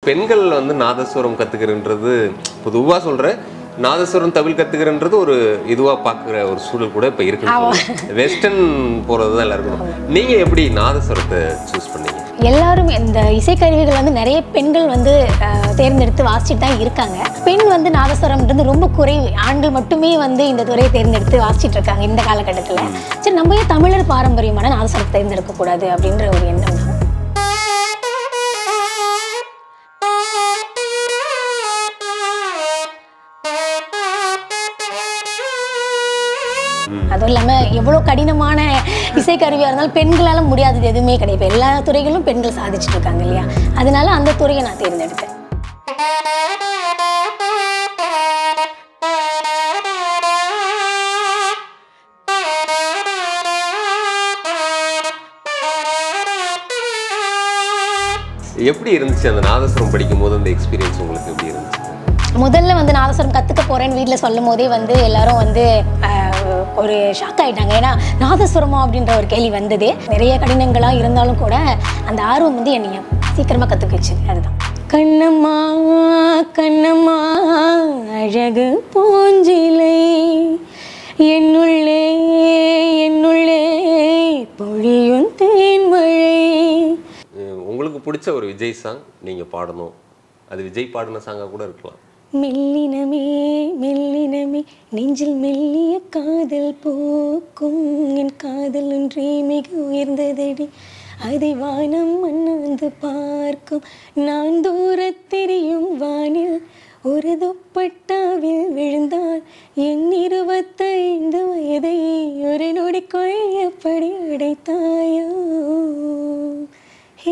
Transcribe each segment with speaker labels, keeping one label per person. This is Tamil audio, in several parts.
Speaker 1: பெண்கள் வந்து நாதஸ்வரம் கத்துக்கிறன்றது பொதுவா சொல்றேன் நாதஸ்வரம் தவில் கத்துக்கிறன்றது ஒரு இதுவா பார்க்குற ஒரு சூழல் கூட இப்போ இருக்கு வெஸ்டர்ன் போறது தான் எல்லாருக்கும் நீங்க எப்படி நாதஸ்வரத்தை சூஸ் பண்ணீங்க
Speaker 2: எல்லாரும் இந்த இசைக்கருவிகள் வந்து நிறைய பெண்கள் வந்து அஹ், தேர்ந்தெடுத்து வாசிச்சுட்டு தான் இருக்காங்க பெண் வந்து நாதஸ்வரம்ன்றது ரொம்ப குறைவு ஆண்கள் மட்டுமே வந்து இந்த துறையை தேர்ந்தெடுத்து வாசிச்சுட்டு இருக்காங்க இந்த காலகட்டத்தில் சரி நம்ம ஏன் தமிழர் பாரம்பரியமான நாதஸ்வரத்தை தேர்ந்தெடுக்க கூடாது அப்படின்ற ஒரு எண்ணம் தான் அதுவும் இல்லாமல் எவ்வளோ கடினமான இசைக்கருவியாக இருந்தாலும் பெண்களால் முடியாதது எதுவுமே கிடையாது இப்ப எல்லா துறைகளும் பெண்கள் சாதிச்சுட்டு இருக்காங்க இல்லையா அதனால அந்த துறையை நான் தேர்ந்தெடுத்தேன்
Speaker 1: எப்படி இருந்துச்சு அந்த நாதஸ்வரம் படிக்கும் போது அந்த எக்ஸ்பீரியன்ஸ் உங்களுக்கு எப்படி இருந்துச்சு
Speaker 2: முதல்ல வந்து நாதஸ்வரம் கற்றுக்க போகிறேன்னு வீட்டில் சொல்லும் போதே வந்து எல்லாரும் வந்து ஆஹ், ஒரு ஷாக் ஆயிட்டாங்க ஏன்னா நாதஸ்வரமா அப்படின்ற ஒரு கேள்வி வந்தது நிறைய கடினங்களாக இருந்தாலும் கூட அந்த ஆர்வம் வந்து என்னைய சீக்கிரமாக கற்றுக்க வச்சு அதுதான் கண்ணம்மா கண்ணம்மா அழகு பூஞ்சிலை என்னுள்ளே என்னுள்ளே பொழியும் தேன்மழை
Speaker 1: அஹ் உங்களுக்கு பிடிச்ச ஒரு விஜய் சாங் நீங்க பாடணும் அது விஜய் பாடின சாங்கா கூட இருக்கலாம்
Speaker 2: மெல்லினமே மெல்லினமே நெஞ்சில் மெல்லிய காதல் போக்கும் என் காதல் ஒன்றே மிக உயர்ந்ததடி அதை வானம் மண்ணாந்து பார்க்கும் நான் தூரத் தெரியும் வானில் ஒரு துப்பட்டாவில் விழுந்தால் என் இருபத்தைந்து வயதை ஒரு நொடிக்குள் எப்படி அடைத்தாயோ hey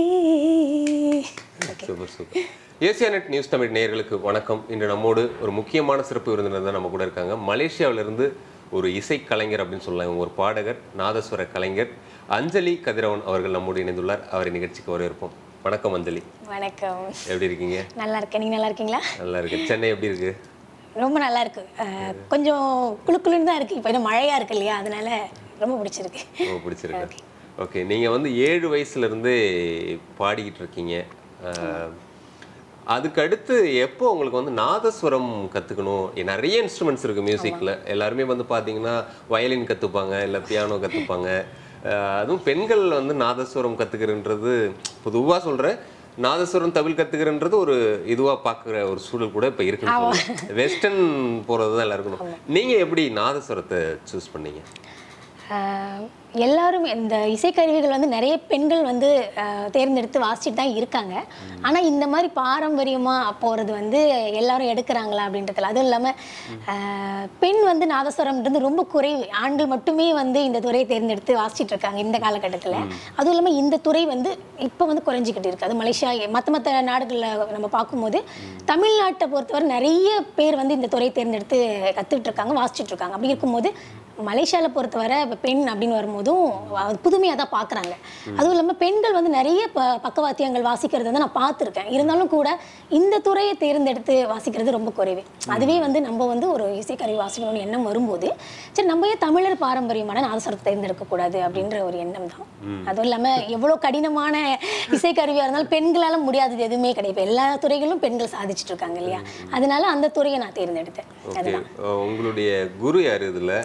Speaker 1: super super Asianet news Tamil நேயர்களுக்கு வணக்கம் இன்று நம்மோடு ஒரு முக்கியமான சிறப்பு விருந்தினர் தான் நம்ம கூட இருக்காங்க மலேசியாவிலிருந்து ஒரு இசை கலைஞர் அப்படின்னு சொல்லலாம் இவங்க ஒரு பாடகர் நாதஸ்வர கலைஞர் அஞ்சலி கதிரவன் அவர்கள் நம்மோடு இணைந்துள்ளார் அவரை நிகழ்ச்சிக்கு வரவேற்போம் வணக்கம் அஞ்சலி
Speaker 2: வணக்கம்
Speaker 1: எப்படி இருக்கீங்க
Speaker 2: நல்லா இருக்கேன் நீங்க நல்லா இருக்கீங்களா
Speaker 1: நல்லா இருக்கு சென்னை எப்படி இருக்கு
Speaker 2: ரொம்ப நல்லா இருக்கு அஹ், கொஞ்சம் குளு குளுன்னு தான் இருக்கு இப்போ இன்னும் மழையா இருக்கு இல்லையா அதனால ரொம்ப பிடிச்சிருக்கு
Speaker 1: ரொம்ப பிடிச்சிருக்கு ஓகே நீங்கள் வந்து ஏழு வயசுலேருந்தே பாடிக்கிட்டு இருக்கீங்க அஹ், அதுக்கு அடுத்து எப்போ உங்களுக்கு வந்து நாதஸ்வரம் கற்றுக்கணும் நிறைய இன்ஸ்ட்ருமெண்ட்ஸ் இருக்குது மியூசிக்கில் எல்லாருமே வந்து பார்த்தீங்கன்னா வயலின் கற்றுப்பாங்க இல்லை பியானோ கற்றுப்பாங்க அதுவும் பெண்கள் வந்து நாதஸ்வரம் கற்றுக்கிறன்றது பொதுவாக சொல்கிறேன் நாதஸ்வரம் தவில் கற்றுக்கிறன்றது ஒரு இதுவாக பார்க்குற ஒரு சூழல் கூட இப்போ இருக்கு வெஸ்டர்ன் போகிறது தான் எல்லாருக்கும் நீங்கள் எப்படி நாதஸ்வரத்தை சூஸ் பண்ணீங்க
Speaker 2: அஹ், எல்லாரும் இந்த இசைக்கருவிகள் வந்து நிறைய பெண்கள் வந்து அஹ், தேர்ந்தெடுத்து வாசிச்சுட்டு தான் இருக்காங்க ஆனால் இந்த மாதிரி பாரம்பரியமாக போகிறது வந்து எல்லாரும் எடுக்கிறாங்களா அப்படின்றதுல அதுவும் இல்லாமல் பெண் வந்து நாதஸ்வரம்ன்றது ரொம்ப குறைவு ஆண்கள் மட்டுமே வந்து இந்த துறையை தேர்ந்தெடுத்து வாசிச்சுட்டு இருக்காங்க இந்த காலகட்டத்தில் அதுவும் இல்லாமல் இந்த துறை வந்து இப்போ வந்து குறைஞ்சிக்கிட்டு இருக்கு அது மலேசியா மற்ற மற்ற நாடுகளில் நம்ம பார்க்கும்போது தமிழ்நாட்டை பொறுத்தவரை நிறைய பேர் வந்து இந்த துறையை தேர்ந்தெடுத்து கற்றுக்கிட்டு இருக்காங்க வாசிச்சுட்டு இருக்காங்க அப்படி இருக்கும்போது மலேசியாவில் பொறுத்தவரை இப்போ பெண் அப்படின்னு வரும்போதும் அது புதுமையாக தான் பார்க்குறாங்க அதுவும் இல்லாமல் பெண்கள் வந்து நிறைய ப பக்கவாத்தியங்கள் வாசிக்கிறது வந்து நான் பார்த்துருக்கேன் இருந்தாலும் கூட இந்த துறையை தேர்ந்தெடுத்து வாசிக்கிறது ரொம்ப குறைவு அதுவே வந்து நம்ம வந்து ஒரு இசைக்கருவி வாசிக்கணும்னு எண்ணம் வரும்போது சரி நம்ம ஏன் தமிழர் பாரம்பரியமான நாதஸ்வரத்தை தேர்ந்தெடுக்கக்கூடாது அப்படின்ற ஒரு எண்ணம் தான் அதுவும் இல்லாமல் எவ்வளோ கடினமான இசைக்கருவியாக இருந்தாலும் பெண்களால் முடியாதது எதுவுமே கிடையாது இப்ப எல்லா துறைகளும் பெண்கள் சாதிச்சுட்டு இருக்காங்க இல்லையா அதனால அந்த துறையை நான் தேர்ந்தெடுத்தேன்
Speaker 1: ஓகே உங்களுடைய குரு யார் இதில்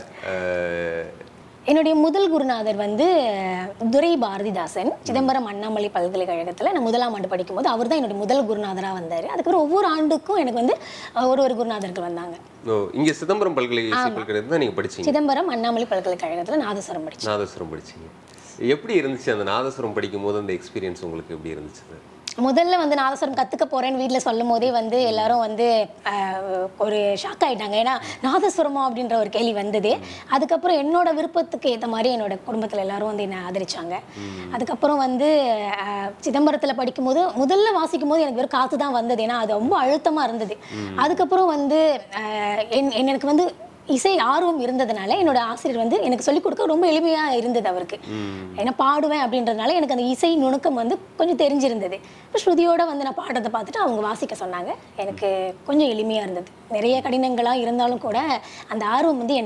Speaker 2: என்னுடைய முதல் குருநாதர் வந்து துரை பாரதிதாசன் சிதம்பரம் அண்ணாமலை பல்கலைக்கழகத்தில் நான் முதலாம் ஆண்டு படிக்கும்போது அவர் தான் என்னுடைய முதல் குருநாதராக வந்தார் அதுக்கப்புறம் ஒவ்வொரு ஆண்டுக்கும் எனக்கு வந்து அஹ், ஒரு ஒரு குருநாதர்கள் வந்தாங்க
Speaker 1: ஓ இங்கே சிதம்பரம் பல்கலை இசை பல்கலைக்கழகத்தில் தான் நீங்கள் படிச்சீங்க
Speaker 2: சிதம்பரம் அண்ணாமலை பல்கலைக்கழகத்தில் நாதஸ்வரம் படித்தேன்
Speaker 1: நாதஸ்வரம் படிச்சீங்க எப்படி இருந்துச்சு அந்த நாதஸ்வரம் படிக்கும் போது அந்த எக்ஸ்பீரியன்ஸ் உங்களுக்கு எப்படி இருந்துச்சு
Speaker 2: முதல்ல வந்து நாதஸ்வரம் கற்றுக்க போகிறேன்னு வீட்டில் சொல்லும் போதே வந்து எல்லாரும் வந்து ஆஹ், ஒரு ஷாக் ஆயிட்டாங்க ஏன்னா நாதஸ்வரமா அப்படின்ற ஒரு கேள்வி வந்தது அதுக்கப்புறம் என்னோட விருப்பத்துக்கு ஏற்ற மாதிரி என்னோட குடும்பத்தில் எல்லாரும் வந்து என்னை ஆதரிச்சாங்க அதுக்கப்புறம் வந்து ஆஹ், சிதம்பரத்தில் படிக்கும்போது முதல்ல வாசிக்கும் போது எனக்கு வெறும் காற்று தான் வந்தது ஏன்னா அது ரொம்ப அழுத்தமாக இருந்தது அதுக்கப்புறம் வந்து ஆஹ், என் எனக்கு வந்து இசை ஆர்வம் இருந்ததுனால என்னோட ஆசிரியர் வந்து எனக்கு சொல்லிக் கொடுக்க ரொம்ப எளிமையா இருந்தது அவருக்கு ஏன்னா பாடுவேன் அப்படின்றதுனால எனக்கு அந்த இசை நுணுக்கம் வந்து கொஞ்சம் தெரிஞ்சிருந்தது இப்போ ஸ்ருதியோட வந்து நான் பாடுறதை பார்த்துட்டு அவங்க வாசிக்க சொன்னாங்க எனக்கு கொஞ்சம் எளிமையா இருந்தது நிறைய கடினங்களா இருந்தாலும் கூட அந்த ஆர்வம் வந்து என்னைய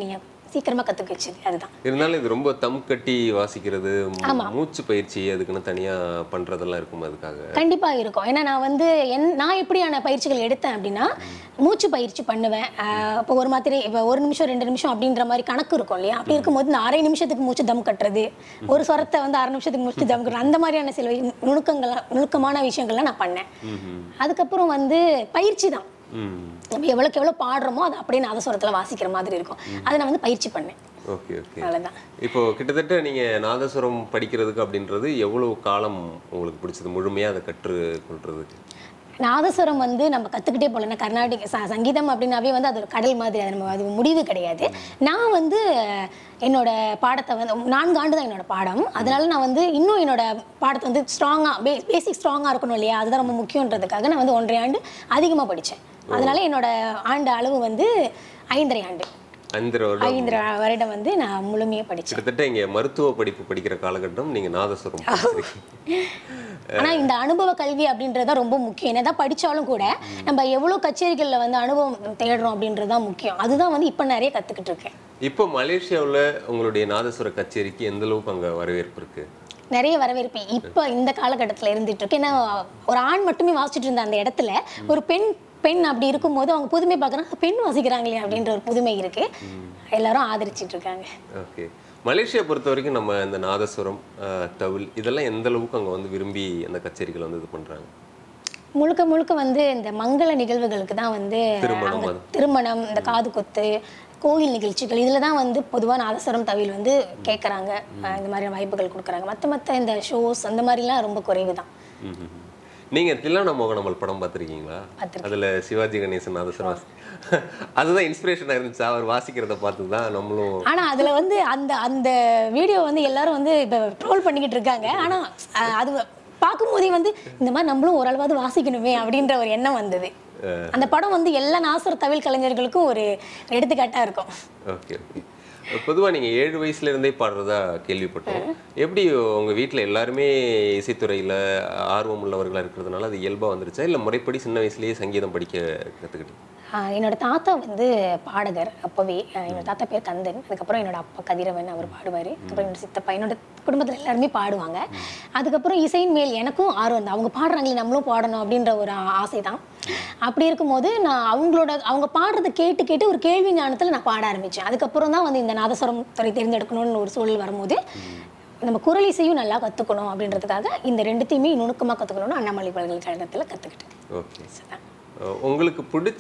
Speaker 2: சீக்கிரமா கத்துக்க வச்சது அதுதான்
Speaker 1: இருந்தாலும் இது ரொம்ப தம் கட்டி வாசிக்கிறது மு- மூச்சு பயிற்சி அதுக்குன்னு தனியா பண்றதெல்லாம் இருக்கும் அதுக்காக
Speaker 2: கண்டிப்பா இருக்கும் ஏன்னா நான் வந்து என் நான் எப்படியான பயிற்சிகள் எடுத்தேன் அப்படின்னா மூச்சு பயிற்சி பண்ணுவேன் ஆஹ் இப்போ ஒரு மாதிரி இப்போ ஒரு நிமிஷம் ரெண்டு நிமிஷம் அப்படின்ற மாதிரி கணக்கு இருக்கும் இல்லையா அப்படி இருக்கும்போது இந்த அரை நிமிஷத்துக்கு மூச்சு தம் கட்டுறது ஒரு சொரத்தை வந்து அரை நிமிஷத்துக்கு மூச்சு தம் கட்டுறது அந்த மாதிரியான சில நுணுக்கங்கள் நுணுக்கமான விஷயங்கள்லாம் நான் பண்ணேன் அதுக்கப்புறம் வந்து பயிற்சி தான்
Speaker 1: ம்
Speaker 2: நம்ம எவ்வளோக்கு எவ்வளோ பாடுறோமோ அது அப்படியே நாதஸ்வரத்தில் வாசிக்கிற மாதிரி இருக்கும் அதை நான் வந்து பயிற்சி பண்ணேன்
Speaker 1: ஓகே ஓகே
Speaker 2: அவ்வளோதான்
Speaker 1: இப்போ கிட்டத்தட்ட நீங்க நாதஸ்வரம் படிக்கிறதுக்கு அப்படின்றது எவ்வளவு காலம் உங்களுக்கு பிடிச்சது முழுமையா அதை கற்றுக்கொள்றதுக்கு
Speaker 2: நாதஸ்வரம் வந்து நம்ம கற்றுக்கிட்டே போகலன்னா கர்நாடிக் ச சங்கீதம் அப்படின்னாவே வந்து அது ஒரு கடல் மாதிரி அது நம்ம அது முடிவு கிடையாது நான் வந்து என்னோட பாடத்தை வந்து நான்கு ஆண்டு தான் என்னோட பாடம் அதனால நான் வந்து இன்னும் என்னோட பாடத்தை வந்து ஸ்ட்ராங்காக பே பேசிக் ஸ்ட்ராங்காக இருக்கணும் இல்லையா அதுதான் ரொம்ப முக்கியன்றதுக்காக நான் வந்து ஒன்றரை ஆண்டு அதிகமாக படித்தேன் அதனால என்னோட ஆண்டு அளவு வந்து ஐந்தரை ஆண்டு
Speaker 1: ஐந்து வருடம்
Speaker 2: ஐந்தரை வருடம் வந்து நான் முழுமையாக படித்தேன்
Speaker 1: கிட்டத்தட்ட இங்க மருத்துவ படிப்பு படிக்கிற காலகட்டம் நீங்க நாதஸ்வரம் படிச்சிருக்கீங்க.
Speaker 2: ஆனா இந்த அனுபவ கல்வி அப்படின்றது தான் ரொம்ப முக்கியம் என்னதான் படிச்சாலும் கூட நம்ம எவ்வளவு கச்சேரிகள்ல வந்து அனுபவம் தேடுறோம் அப்படின்றது தான் முக்கியம் அதுதான் வந்து இப்ப நிறைய கத்துக்கிட்டு இருக்கேன்
Speaker 1: இப்போ மலேசியாவுல உங்களுடைய நாதஸ்வர கச்சேரிக்கு எந்த அளவுக்கு அங்க வரவேற்பு இருக்கு
Speaker 2: நிறைய வரவேற்பு இப்ப இந்த காலகட்டத்துல இருந்துட்டு இருக்கு ஏன்னா ஒரு ஆண் மட்டுமே வாசிச்சுட்டு இருந்த அந்த இடத்துல ஒரு பெண் பெண் அப்படி இருக்கும்போது அவங்க புதுமை பார்க்குறாங்க பெண் வாசிக்கிறாங்களே அப்படின்ற ஒரு புதுமை இருக்கு எல்லாரும் ஆதரிச்சிட்டு இருக்காங்க
Speaker 1: ஓகே மலேசியா பொறுத்த வரைக்கும் நம்ம இந்த நாதஸ்வரம் அஹ், தவில் இதெல்லாம் எந்த அளவுக்கு அங்க வந்து விரும்பி அந்த கச்சேரிகள் வந்து இது பண்றாங்க
Speaker 2: முழுக்க முழுக்க வந்து இந்த மங்கள நிகழ்வுகளுக்கு தான் வந்து
Speaker 1: திருமணம்
Speaker 2: அங்க
Speaker 1: அது.
Speaker 2: திருமணம் இந்த காது குத்து கோயில் நிகழ்ச்சிகள் இதில் தான் வந்து பொதுவாக நாதஸ்வரம் தவில் வந்து கேட்குறாங்க இந்த மாதிரி வாய்ப்புகள் கொடுக்குறாங்க மற்ற மற்ற இந்த ஷோஸ் அந்த மாதிரிலாம் ரொம்ப குறைவு தான்
Speaker 1: ம், ம், ம். நீங்க தில்லானா மோகனமல் படம் பார்த்திருக்கீங்களா
Speaker 2: பார்த்திருக்கேன்.
Speaker 1: அதுல சிவாஜி கணேசன் நாதஸ்வரம் வாசி- அதுதான் இன்ஸ்பிரேஷனா இருந்துச்சு அவர் வாசிக்கிறத பார்த்து தான் நம்மளும்
Speaker 2: ஆனால் அதில் வந்து அந்த அந்த வீடியோ வந்து எல்லாரும் வந்து இப்போ ட்ரோல் பண்ணிக்கிட்டு இருக்காங்க ஆனால் அது பார்க்கும்போதே வந்து இந்த மாதிரி நம்மளும் ஓரளவாவது வாசிக்கணுமே அப்படின்ற ஒரு எண்ணம் வந்தது அந்த படம் வந்து எல்லா நாசர் தவில் கலைஞர்களுக்கும் ஒரு எடுத்துக்காட்டா இருக்கும்
Speaker 1: ஓகே ஓகே பொதுவா நீங்க ஏழு வயசுல இருந்தே பாடுறதா கேள்விப்பட்டோம் எப்படி உங்க வீட்ல எல்லாருமே இசைத்துறையில ஆர்வம் உள்ளவர்களா இருக்கிறதுனால அது இயல்பா வந்துருச்சா இல்ல முறைப்படி சின்ன வயசுலயே சங்கீதம் படிக்க கத்துக்கிட்டீங்க
Speaker 2: ஆஹ் என்னோட தாத்தா வந்து பாடகர் அப்போவே ஆஹ் என்னோட தாத்தா பேர் கந்தன் அதுக்கப்புறம் என்னோட அப்பா கதிரவன் அவர் பாடுவார் அதுக்கப்புறம் என்னோட சித்தப்பா என்னோட குடும்பத்தில் எல்லாருமே பாடுவாங்க அதுக்கப்புறம் இசையின் மேல் எனக்கும் ஆர்வம் தான் அவங்க பாடுறாங்களே நம்மளும் பாடணும் அப்படின்ற ஒரு ஆசை தான் அப்படி இருக்கும்போது நான் அவங்களோட அவங்க பாடுறதை கேட்டு கேட்டு ஒரு கேள்வி ஞானத்தில் நான் பாட ஆரம்பித்தேன் அதுக்கப்புறம் தான் வந்து இந்த நாதஸ்வரம் துறை தேர்ந்தெடுக்கணும்னு ஒரு சூழல் வரும்போது நம்ம குரல் இசையும் நல்லா கற்றுக்கணும் அப்படின்றதுக்காக இந்த ரெண்டுத்தையுமே நுணுக்கமாக கற்றுக்கணும்னு அண்ணாமலை பல்கலைக்கழகத்தில் கற்றுக்கிட்டேன்
Speaker 1: ஓகே உங்களுக்கு பிடிச்ச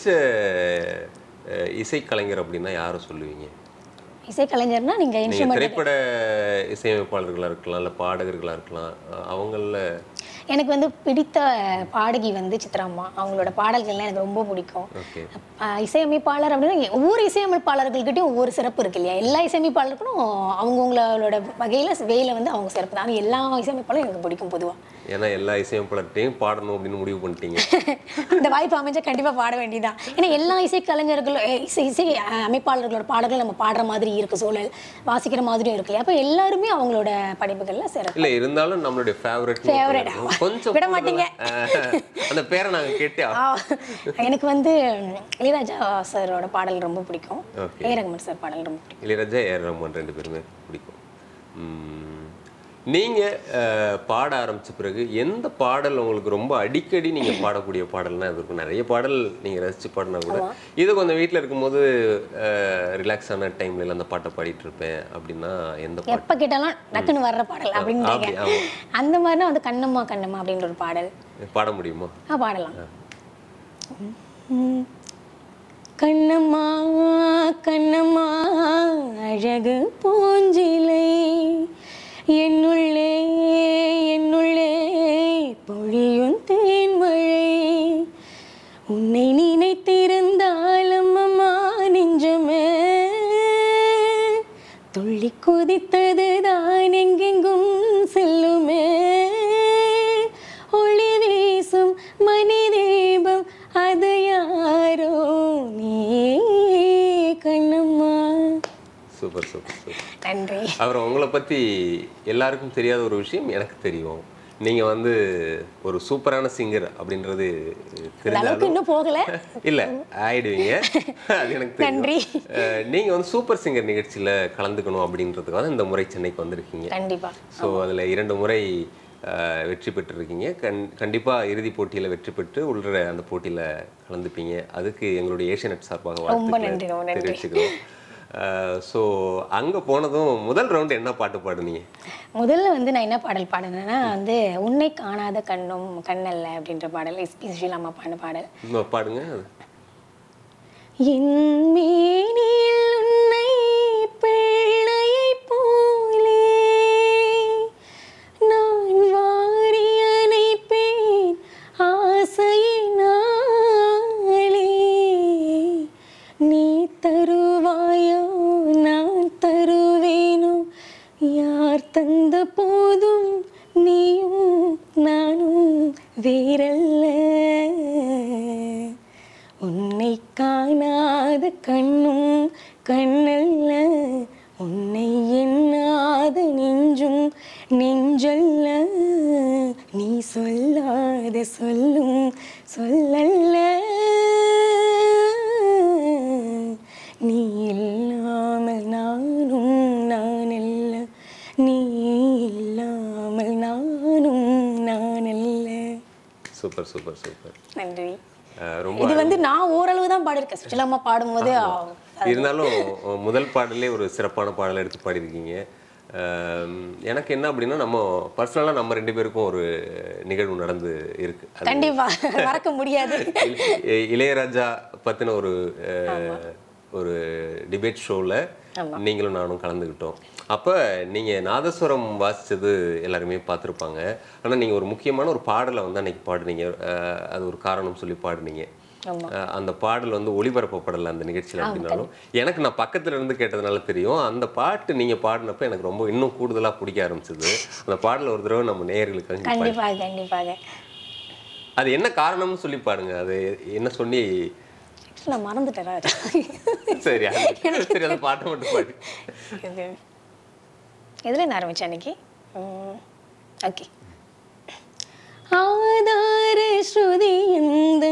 Speaker 1: அஹ், இசைக்கலைஞர் அப்படின்னா யாரை சொல்லுவீங்க
Speaker 2: இசைக்கலைஞர்னா நீங்கள்
Speaker 1: நீங்க
Speaker 2: இன்ஸ்ட்ருமெண்ட்
Speaker 1: திரைப்பட இசையமைப்பாளர்களா இருக்கலாம் இல்ல பாடகர்களா இருக்கலாம் அஹ், அவங்கள
Speaker 2: எனக்கு வந்து பிடித்த பாடகி வந்து சித்ராம்மா அவங்களோட பாடல்கள்லாம் எனக்கு ரொம்ப பிடிக்கும்
Speaker 1: ஓகே
Speaker 2: ஆஹ் இசையமைப்பாளர் அப்படின்னா ஒவ்வொரு இசையமைப்பாளர்கள்கிட்டயும் ஒவ்வொரு சிறப்பு இருக்கு இல்லையா எல்லா இசையமைப்பாளருக்கும் அவங்கவுங்களோட வகையில் வேலை வந்து அவங்க சிறப்பு தான் ஆனா எல்லா இசையமைப்பாளரும் எனக்கு பிடிக்கும் பொதுவாக
Speaker 1: ஏன்னா எல்லா இசையமைப்பாளர்கிட்டையும் பாடணும் அப்படின்னு முடிவு பண்ணிட்டீங்க
Speaker 2: அந்த வாய்ப்பு அமைஞ்சா கண்டிப்பாக பாட வேண்டியதான் ஏன்னா எல்லா இசைக்கலைஞர்களும் அஹ் இசை இசை அஹ் அமைப்பாளர்களோட பாடல்கள் நம்ம பாடுற மாதிரி இருக்கு சூழல் வாசிக்கிற மாதிரியும் இருக்கு இல்லையா அப்போ எல்லாருமே அவங்களோட படைப்புகளில் சிறப்பு
Speaker 1: இல்ல இருந்தாலும் நம்மளுடைய ஃபேவரட்
Speaker 2: Favorite.
Speaker 1: கொஞ்சம்
Speaker 2: விட மாட்டீங்க.
Speaker 1: கூடுதலா, அஹ், அந்த பேரை நாங்க கேட்டே ஆ-
Speaker 2: ஆ, எனக்கு வந்து இளையராஜா சாரோட பாடல் ரொம்ப பிடிக்கும்
Speaker 1: Okay.
Speaker 2: ஏ ரகுமான் சார் பாடல் ரொம்ப பிடிக்கும்
Speaker 1: இளையராஜா ஏஆர் ரஹ்மான் ரெண்டு பேருமே பிடிக்கும் ம். நீங்க அஹ், பாட ஆரம்பிச்ச பிறகு எந்த பாடல் உங்களுக்கு ரொம்ப அடிக்கடி நீங்க பாடக்கூடிய பாடல்னா இது இருக்கும் நிறைய பாடல் நீங்க ரசிச்சு பாடினா கூட இது கொஞ்சம் வீட்ல இருக்கும்போது ரிலாக்ஸான டைம்ல அந்த பாட்டை பாடிட்டு இருப்பேன் அப்படின்னா எந்த பாட்டு
Speaker 2: எப்போ கேட்டாலும் டக்குன்னு வர்ற பாடல் அப்படின்றீங்க
Speaker 1: அப்படி, ஆமா.
Speaker 2: அந்த மாதிரினா வந்து கண்ணம்மா கண்ணம்மா அப்படின்ற ஒரு பாடல்
Speaker 1: பாட முடியுமா
Speaker 2: ஆ பாடலாம் ம். கண்ணம்மா கண்ணம்மா அழகு பூஞ்சிலை என்னுள்ளே என்னுள்ளே பொழியும் தேன்மழை உன்னை நினைத்திருந்தாலும் அம்மா நெஞ்சமே துள்ளி குதித்தது தான் எங்கெங்கும் செல்லுமே ஒளி வீசும் மணி தீபம் அது யாரோ நீ கண்ணம்மா
Speaker 1: சூப்பர் சூப்பர் சூப்பர்
Speaker 2: நன்றி
Speaker 1: அப்புறம் உங்களை பத்தி எல்லாருக்கும் தெரியாத ஒரு விஷயம் எனக்கு தெரியும் நீங்க வந்து ஒரு சூப்பரான சிங்கர் அப்படின்றது
Speaker 2: இந்த
Speaker 1: தெரிஞ்சாலும்
Speaker 2: அளவுக்கு இன்னும் போகல
Speaker 1: இல்ல ஆயிடுவீங்க அது எனக்கு தெரியும்
Speaker 2: நன்றி.
Speaker 1: அஹ், நீங்க வந்து சூப்பர் சிங்கர் நிகழ்ச்சியில கலந்துக்கணும் அப்படின்றதுக்காக இந்த முறை சென்னைக்கு வந்திருக்கீங்க
Speaker 2: கண்டிப்பா
Speaker 1: ஸோ அதுல இரண்டு முறை அஹ், வெற்றி பெற்றிருக்கீங்க கண் கண்டிப்பா இறுதி போட்டியில வெற்றி பெற்று உள்ள அந்த போட்டியில கலந்துப்பீங்க அதுக்கு எங்களுடைய ஏஷியநெட் சார்பாக
Speaker 2: ரொம்ப நன்றி, ரொம்ப
Speaker 1: வாழ்த்துக்களை
Speaker 2: நன்றி.
Speaker 1: தெரிவிச்சுக்கிறோம் ஸோ அங்க போனதும் முதல் ரவுண்ட் என்ன பாட்டு பாடுனீங்க
Speaker 2: முதல்ல வந்து நான் என்ன பாடல் பாடினேன்னா வந்து உன்னை காணாத கண்ணும் கண்ணல்ல அப்படின்ற பாடல் எஸ்பி சுஷீலாமா பாடின பாடல்
Speaker 1: இன்னும் பாடுங்க
Speaker 2: என் மேனில் உன்னை பிள்ளையைப் போலே நான் வாரி அணைப்பேன் ஆசையினாலே நீ தருவாயோ நான் தருவேனோ யார் தந்த போதும் நீயும் நானும் வேறல்ல உன்னை காணாத கண்ணும் கண்ணல்ல உன்னை எண்ணாத நெஞ்சும் நெஞ்சல்ல நீ சொல்லாத சொல்லும் சொல்லல்ல நீ இல்லாமல் நானும் நானல்ல நீ இல்லாமல் நானும் நானல்ல
Speaker 1: சூப்பர் சூப்பர் சூப்பர்
Speaker 2: நன்றி
Speaker 1: அஹ், ரொம்ப
Speaker 2: இது வந்து நான் ஓரளவு தான் பாடிருக்கேன் சுற்றிலாமா பாடும்போது
Speaker 1: இருந்தாலும் அஹ், முதல் பாடலே ஒரு சிறப்பான பாடலை எடுத்து பாடியிருக்கீங்க அஹ், எனக்கு என்ன அப்படின்னா நம்ம பர்சனலாக நம்ம ரெண்டு பேருக்கும் ஒரு நிகழ்வு நடந்து இருக்கு அது
Speaker 2: கண்டிப்பா மறக்க முடியாது
Speaker 1: இ- இளையராஜா பத்தின ஒரு அஹ், ஒரு டிபேட் ஷோவில் நீங்களும் நானும் கலந்துக்கிட்டோம் அப்போ நீங்கள் நாதஸ்வரம் வாசிச்சது எல்லாருமே பார்த்துருப்பாங்க ஆனால் நீங்கள் ஒரு முக்கியமான ஒரு பாடலை வந்து அன்னைக்கு பாடுனீங்க அஹ், அது ஒரு காரணம் சொல்லி பாடுனீங்க
Speaker 2: ஆமா.
Speaker 1: அஹ், அந்த பாடல் வந்து ஒளிபரப்பப்படலை அந்த நிகழ்ச்சியில் அப்படின்னாலும் எனக்கு நான் பக்கத்துல இருந்து கேட்டதுனால தெரியும் அந்த பாட்டு நீங்கள் பாடினப்ப எனக்கு ரொம்ப இன்னும் கூடுதலாக பிடிக்க ஆரம்பிச்சது அந்த பாடல் ஒரு தடவை நம்ம நேயர்களுக்கு பாடி
Speaker 2: கண்டிப்பாக கண்டிப்பாக
Speaker 1: அது என்ன காரணம்னு சொல்லி பாடுங்க அது என்ன சொல்லி
Speaker 2: நான் மறந்துட்டேன்
Speaker 1: சரி அது சரி அந்த பாட்டை மட்டும் பாடு
Speaker 2: இது எதுல இருந்து ஆரம்பிச்சேன் அன்னைக்கு ஓகே ஆதார ஸ்ருதி எந்த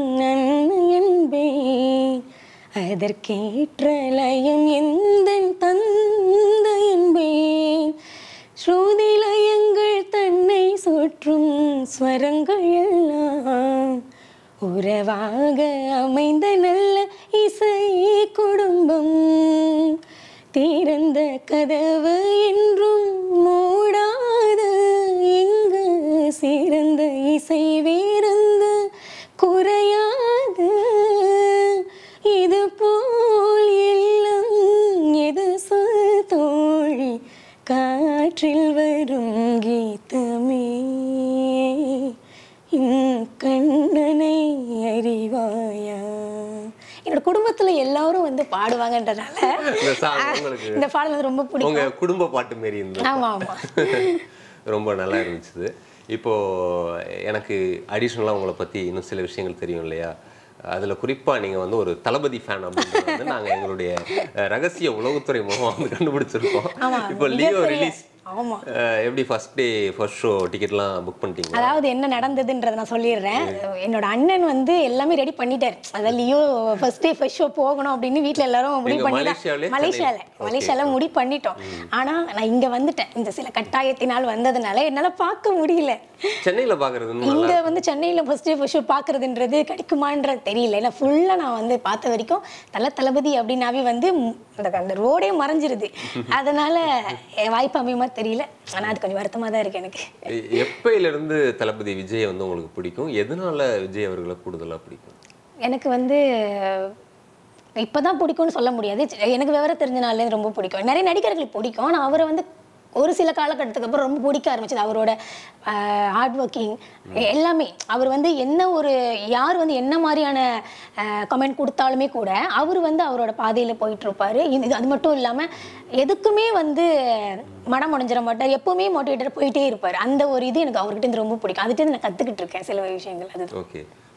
Speaker 2: என்பேன் அதற்கேற்ற லயம் எந்த தந்த என்பேன் ஸ்ருதி லயங்கள் தன்னை சுற்றும் ஸ்வரங்கள் எல்லாம் உறவாக அமைந்த நல்ல இசை குடும்பம் திறந்த கதவு என்றும் மூடாது எங்கு சிறந்த இசை வேறந்து குறையாது இது போல் எல்லாம் எது சொல் தோழி காற்றில் வரும் கீதமே என் கண்ணனை அறிவாயா என்னோட குடும்பத்துல எல்லாரும் வந்து பாடுவாங்கன்றனால
Speaker 1: இந்த song உங்களுக்கு
Speaker 2: இந்த பாடல் வந்து ரொம்ப பிடிக்கும்
Speaker 1: உங்க குடும்ப பாட்டு மாரி இருந்தது
Speaker 2: ஆமா ஆமா
Speaker 1: ரொம்ப நல்லா இருந்துச்சு இப்போ எனக்கு அடிஷ்னலாக உங்களை பத்தி இன்னும் சில விஷயங்கள் தெரியும் இல்லையா அதுல குறிப்பா நீங்க வந்து ஒரு தளபதி ஃபேன் அப்படின்றது வந்து நாங்க எங்களுடைய அஹ், ரகசிய உளவுத்துறை மூலம் வந்து கண்டுபிடிச்சிருக்கோம்
Speaker 2: ஆமா,
Speaker 1: இப்போ லியோ
Speaker 2: மிகப்பெரிய-
Speaker 1: ரிலீஸ்
Speaker 2: ஆமா
Speaker 1: எப்படி ஃபர்ஸ்ட் டே ஃபர்ஸ்ட் ஷோ டிக்கெட்லாம் புக் பண்ணிட்டீங்களா
Speaker 2: அதாவது என்ன நடந்ததுன்றதை நான் சொல்லிடுறேன் என்னோட அண்ணன் வந்து எல்லாமே ரெடி பண்ணிட்டாரு அதாவது Leo first day first show போகணும் அப்படின்னு வீட்ல எல்லாரும் முடிவு
Speaker 1: எங்க
Speaker 2: பண்ணிட்டா
Speaker 1: மலேசியாவிலே?
Speaker 2: மலேசியால
Speaker 1: சென்னை?
Speaker 2: மலேசியால முடிவு பண்ணிட்டோம் ஆனா நான் இங்க வந்துட்டேன் இந்த சில கட்டாயத்தினால் வந்ததுனால என்னால பார்க்க முடியல
Speaker 1: சென்னையில பாக்குறது இன்னும்
Speaker 2: இங்க வந்து சென்னையில ஃபர்ஸ்ட் டே ஃபர்ஸ்ட் ஷோ பாக்குறதுன்றது கிடைக்குமான்றது தெரியல ஏன்னா ஃபுல்லா நான் வந்து பார்த்த வரைக்கும் தல தளபதி அப்படின்னாவே வந்து ம், அந்த அந்த ரோடே மறைஞ்சிருது அதனால என் வாய்ப்பு அமையுமா தெரியல ஆனா அது கொஞ்சம் வருத்தமா தான் இருக்கு எனக்கு
Speaker 1: எ- எப்பையில இருந்து தளபதி விஜய் வந்து உங்களுக்கு பிடிக்கும் எதனால விஜய் அவர்களை கூடுதலா பிடிக்கும்
Speaker 2: எனக்கு வந்து இப்பதான் பிடிக்கும்னு சொல்ல முடியாது எனக்கு விவரம் தெரிஞ்ச நாள்லேருந்து ரொம்ப பிடிக்கும் நிறைய நடிகர்கள் பிடிக்கும் ஆனால் அவரை வந்து ஒரு சில காலகட்டத்துக்கு அப்புறம் ரொம்ப பிடிக்க ஆரம்பிச்சது அவரோட ஹார்ட் ஒர்க்கிங் எல்லாமே அவர் வந்து என்ன ஒரு யார் வந்து என்ன மாதிரியான கமெண்ட் கொடுத்தாலுமே கூட அவர் வந்து அவரோட பாதையில் போயிட்டு இருப்பாரு இது அது மட்டும் இல்லாமல் எதுக்குமே வந்து மனம் உடைஞ்சிட மாட்டார் எப்பவுமே மோட்டிவேட்டர் போயிட்டே இருப்பார் அந்த ஒரு இது எனக்கு அவர்கிட்ட இருந்து ரொம்ப பிடிக்கும் அதுகிட்ட இருந்து நான் கற்றுக்கிட்டு இருக்கேன் சில விஷயங்கள் அது
Speaker 1: ஓகே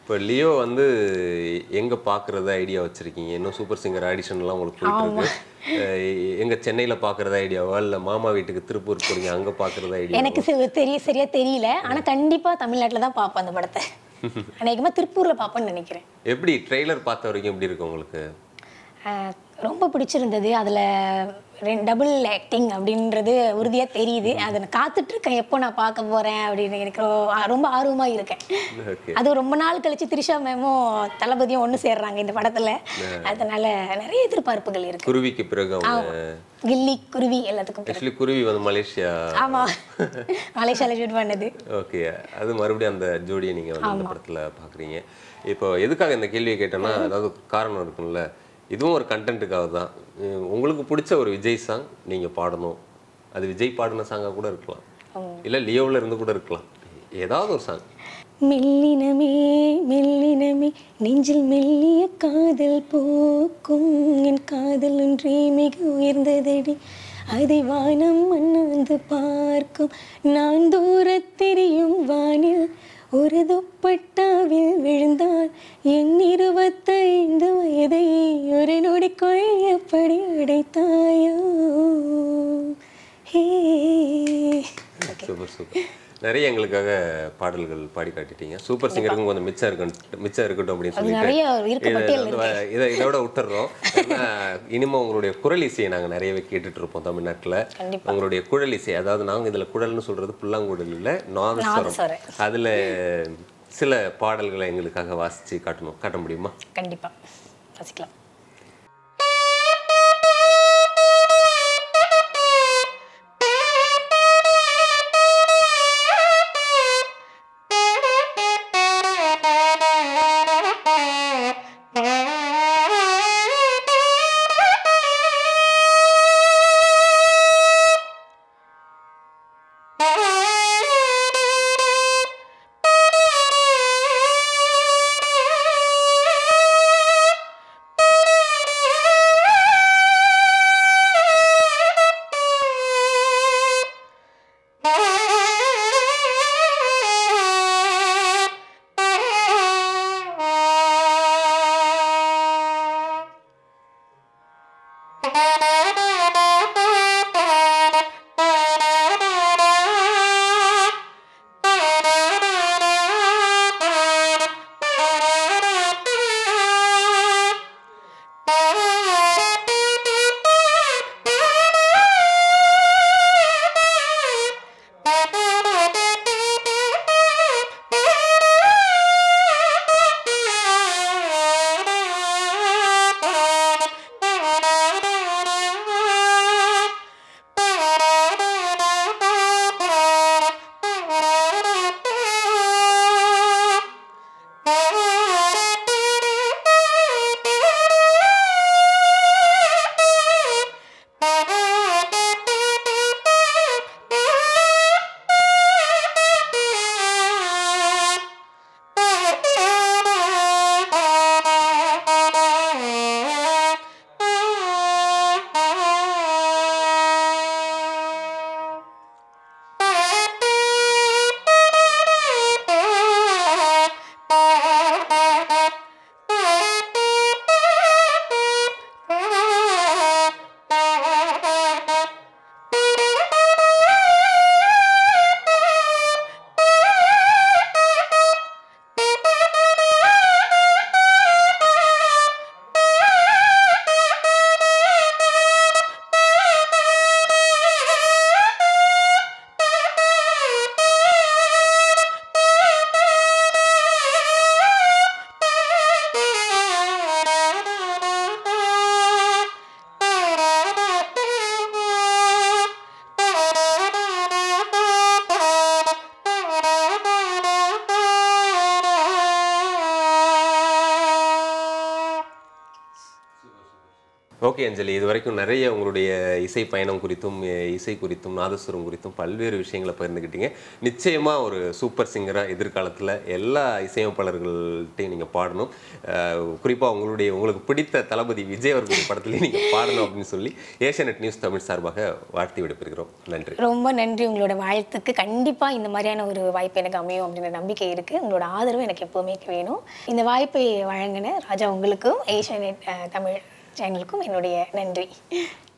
Speaker 1: இப்போ லியோ வந்து எங்க பார்க்குறதா ஐடியா வச்சிருக்கீங்க இன்னும் சூப்பர் சிங்கர் ஆடிஷன்லாம் உங்களுக்கு போயிட்டு இருக்கு அஹ் எங்க சென்னையில பார்க்குறதா ஐடியாவா இல்லை மாமா வீட்டுக்கு திருப்பூர் போறீங்க அங்க பார்க்குறதா ஐடியா
Speaker 2: எனக்கு சி- தெரிய சரியா தெரியல ஆனா கண்டிப்பா தமிழ்நாட்டுல தான் பார்ப்பேன் அந்த படத்தை அநேகமா திருப்பூர்ல பார்ப்பேன்னு நினைக்கிறேன்
Speaker 1: எப்படி ட்ரெய்லர் பார்த்த வரைக்கும் எப்படி இருக்கு உங்களுக்கு
Speaker 2: ஆஹ் ரொம்ப பிடிச்சிருந்தது அதில் டபுள் ஆக்டிங் அப்படின்றது உறுதியாக தெரியுது அதை நான் காத்துட்டு இருக்கேன் எப்போ நான் பார்க்க போகிறேன் அப்படின்னு எனக்கு ரொ- ரொம்ப ஆர்வமாக இருக்கேன்
Speaker 1: ஓகே
Speaker 2: அது ரொம்ப நாள் கழிச்சு திரிஷா மேமும் தளபதியும் ஒன்று சேர்றாங்க இந்த படத்தில் அதனால நிறைய எதிர்பார்ப்புகள் இருக்கு
Speaker 1: குருவிக்கு பிறகு அவங்க
Speaker 2: கில்லி குருவி எல்லாத்துக்கும் பிறகு
Speaker 1: ஆக்சுவலி குருவி வந்து மலேசியா
Speaker 2: ஆமாம் மலேசியாவில் ஷூட் பண்ணது
Speaker 1: ஓகே அது மறுபடியும் அந்த ஜோடியை நீங்க வந்து இந்த படத்துல பாக்குறீங்க இப்போ எதுக்காக இந்த கேள்வியை கேட்டேன்னா அதாவது காரணம் இருக்கும்ல இதுவும் ஒரு கண்டென்ட்டுக்காக தான் உம், உங்களுக்கு பிடிச்ச ஒரு விஜய் சாங் நீங்க பாடணும் அது விஜய் பாடின சாங்கா கூட இருக்கலாம் இல்ல லியோவில் இருந்து கூட இருக்கலாம் ஏதாவது ஒரு சாங்
Speaker 2: மெல்லினமே மெல்லினமே நெஞ்சில் மெல்லிய காதல் போக்கும் என் காதல் ஒன்றே மிக உயர்ந்ததடி அதை வானம் மண்ணாந்து பார்க்கும் நான் தூரத் தெரியும் வானில் ஒரு துப்பட்டாவில் விழுந்தால் என் இருபத்தைந்து வயதை ஒரு நொடிக்குள் எப்படி அடைத்தாயோ ஹே
Speaker 1: சூப்பர் சூப்பர் நிறைய எங்களுக்காக பாடல்கள் பாடி காட்டிட்டீங்க சூப்பர் சிங்கருக்கும் கொஞ்சம் மிச்சம் இருக்கட்டும் மிச்சம் இருக்கட்டும் அப்படின்னு சொல்லிட்டு
Speaker 2: நிறைய இருக்கு
Speaker 1: இதை
Speaker 2: பட்டியல்
Speaker 1: வந்து வ- இதை இதோட விட்டுறோம் ஏன்னா இனிமே உங்களுடைய குரல் இசையை நாங்க நிறையவே கேட்டுட்டு இருப்போம் தமிழ்நாட்டுல
Speaker 2: கண்டிப்பா.
Speaker 1: உங்களுடைய குழல் இசை அதாவது நாங்க இதுல குழல்னு சொல்றது புல்லாங்குழல் இல்ல நாதஸ்வரம்
Speaker 2: நாதஸ்வரம்.
Speaker 1: அதுல சில பாடல்களை எங்களுக்காக வாசிச்சு காட்டணும் காட்ட முடியுமா
Speaker 2: கண்டிப்பா ரசிக்கலாம்
Speaker 3: Thank you.
Speaker 1: ஓகே அஞ்சலி இது வரைக்கும் நிறைய உங்களுடைய இசை பயணம் குறித்தும் எ- இசை குறித்தும் நாதஸ்வரம் குறித்தும் பல்வேறு விஷயங்களை பகிர்ந்துக்கிட்டீங்க நிச்சயமா ஒரு சூப்பர் சிங்கரா எதிர்காலத்துல எல்லா இசையமைப்பாளர்கள்ட்டையும் நீங்க பாடணும் அஹ், குறிப்பா உங்களுடைய உங்களுக்கு பிடித்த தளபதி விஜய் அவர்களுடைய படத்துலையும் நீங்க பாடணும் அப்படின்னு சொல்லி ஏஷியநெட் நியூஸ் தமிழ் சார்பாக வாழ்த்தி விடைபெறுகிறோம் நன்றி
Speaker 2: ரொம்ப நன்றி உங்களோட வாழ்த்துக்கு கண்டிப்பாக இந்த மாதிரியான ஒரு வாய்ப்பு எனக்கு அமையும் அப்படின்ற நம்பிக்கை இருக்குது உங்களோட ஆதரவு எனக்கு எப்போவுமே வேணும் இந்த வாய்ப்பை வழங்கின ராஜா உங்களுக்கும் ஏஷியா நெட் தமிழ் சேனலுக்கும் என்னுடைய நன்றி